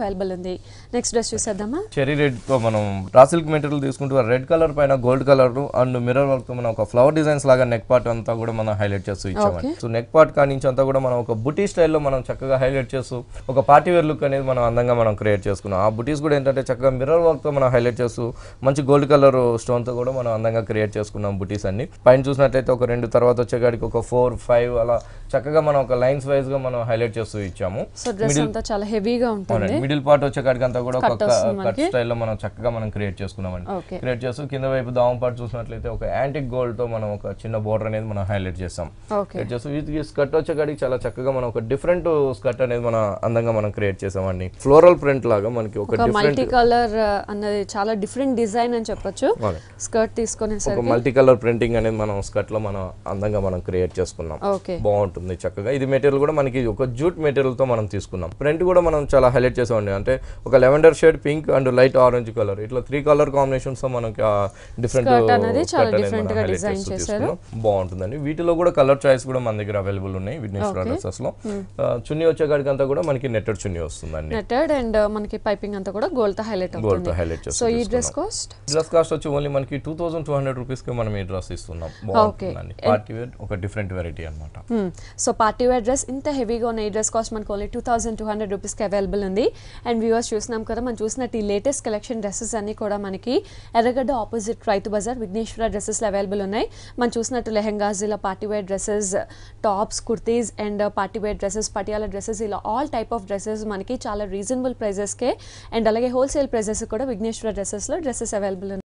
Available ఉంది next dress చూసేద్దామా cherry red తో మనం రా సిల్క్ మెటీరియల్ తీసుకుంటూ రెడ్ కలర్ పైన gold colour and mirror work తో మనం ఒక ఫ్లవర్ డిజైన్స్ లాగా నెక్ పార్ట్ అంతా కూడా మనం హైలైట్ చేస్తూ ఇచ్చామండి సో నెక్ పార్ట్ కాడి నుంచి అంతా కూడా మనం ఒక బుటీ స్టైల్లో మనం చక్కగా హైలైట్ చేస్తూ ఒక పార్టీ వేర్ లుక్ అనేది మనం అందంగా మనం క్రియేట్ చేసుకున్నాం ఆ బుటీస్ కూడా ఏంటంటే చక్కగా మిర్రర్ వర్క్ తో మనం హైలైట్ చేస్తూ మంచి గోల్డ్ కలర్ స్టోన్ తో కూడా మనం అందంగా క్రియేట్ చేసుకున్నాం బుటీస్ అన్ని పైన చూసినట్లయితే ఒక రెండు తర్వాత వచ్చేకాడికి ఒక ఫోర్ ఫైవ్ అలా చక్కగా మనం ఒక లైన్స్ వైజ్ గా మనం హైలైట్ చేస్తూ ఇచ్చాము సో డ్రెస్ అంతా చాలా హెవీగా ఉంటుంది అవునండి మిడిల్ పార్ట్ వచ్చేకాడికి అంతా కూడా ఒక Cut వస్తుంది కట్ స్టైల్లో మనం చక్కగా మనం క్రియేట్ చేసుకున్నామండి ఓకే క్రియేట్ చేస్తూ కింద వైపు దావం పార్ట్ చూసినట్లయితే ఒక యాంటిక్ గోల్డ్ తో మనం ఒక చిన్న బోర్డర్ అనేది మనం హైలైట్ చేస్తాం ఓకే క్రియేట్ చేస్తూ ఇది స్కర్ట్ వచ్చేకాడికి చాలా చక్కగా మనం ఒక డిఫరెంట్ స్కర్ట్ అనేది మన అందంగా మనం క్రియేట్ చేసామండి ఫ్లోరల్ ప్రింట్ లాగా మనకి ఒక ఒక డిఫరెంట్ మల్టీ కలర్ అన్నది చాలా డిఫరెంట్ డిజైన్ అని చెప్పొచ్చు అవును. స్కర్ట్ ఒక తీసుకునేసరికి మల్టీ కలర్ ప్రింటింగ్ అనేది మనం స్కర్ట్ లో మనం అందంగా మనం క్రియేట్ చేసుకున్నాం ఓకే బాగుంటుంది చక్కగా ఇది మెటీరియల్ కూడా మనకి ఒక జూట్ మెటీరియల్ తో మనం తీసుకున్నాం ప్రింట్ కూడా మనం చాలా హైలైట్ చేసామండి అంటే ఒక lavender shade pink and light orange colour ఇట్లా త్రీ కలర్ కాంబినేషన్స్ తో మనకి డిఫరెంట్ Skirt అనేది చాలా different గా design చేశారు. బాగుంటుందండి వీటిలో కూడా కలర్ చాయిస్ కూడా మన దగ్గర అవైలబుల్ ఉన్నాయి విఘ్నేశ్వర డ్రెస్సెస్ లో ఆ, చున్నీ వచ్చేకాడికి అంతా కూడా మనకి నెట్టెడ్ చున్నీ వస్తుందండి నెట్టెడ్ అండ్ మనకి పైపింగ్ అంతా కూడా గోల్డ్ తో హైలైట్ గోల్డ్ అవుతుంది తో హైలైట్ సో ఈ చేస్తాం డ్రెస్ కాస్ట్ డ్రెస్ కాస్ట్ వచ్చి ఓన్లీ మనకి two thousand two hundred rupees కి మనం ఈ డ్రెస్ ఇస్తున్నాం బాగుంటుందండి పార్టీ వేర్ ఒక డిఫరెంట్ వెరైటీ అనమాట సో పార్టీ వేర్ డ్రెస్ ఇంత హెవీగా ఉన్న ఈ డ్రెస్ కాస్ట్ మనకు only two thousand two hundred రూపీస్కి అవైలబుల్ ఉంది అండ్ వ్యూవర్స్ చూసినాం కదా మనం చూసినట్టు ఈ లేటెస్ట్ కలెక్షన్ డ్రెస్సెస్ అన్ని కూడా మనకి ఎర్రగడ్డ ఆపోజిట్ రైతు బజార్ విఘ్నేశ్వర డ్రెస్సెస్లో అవైలబుల్ ఉన్నాయి మనం చూసినట్టు లెహెంగాస్ ఇలా party wear dresses tops kurtis and party wear dresses Patiala dresses ఇలా ఆల్ టైప్ ఆఫ్ డ్రెస్సెస్ మనకి చాలా రీజనబుల్ ప్రైజెస్కే అండ్ అలాగే హోల్సేల్ ప్రైజెస్ కూడా విఘ్నేశ్వర డ్రెస్సెస్లో డ్రెస్సెస్ అవైలబుల్ ఉన్నాయి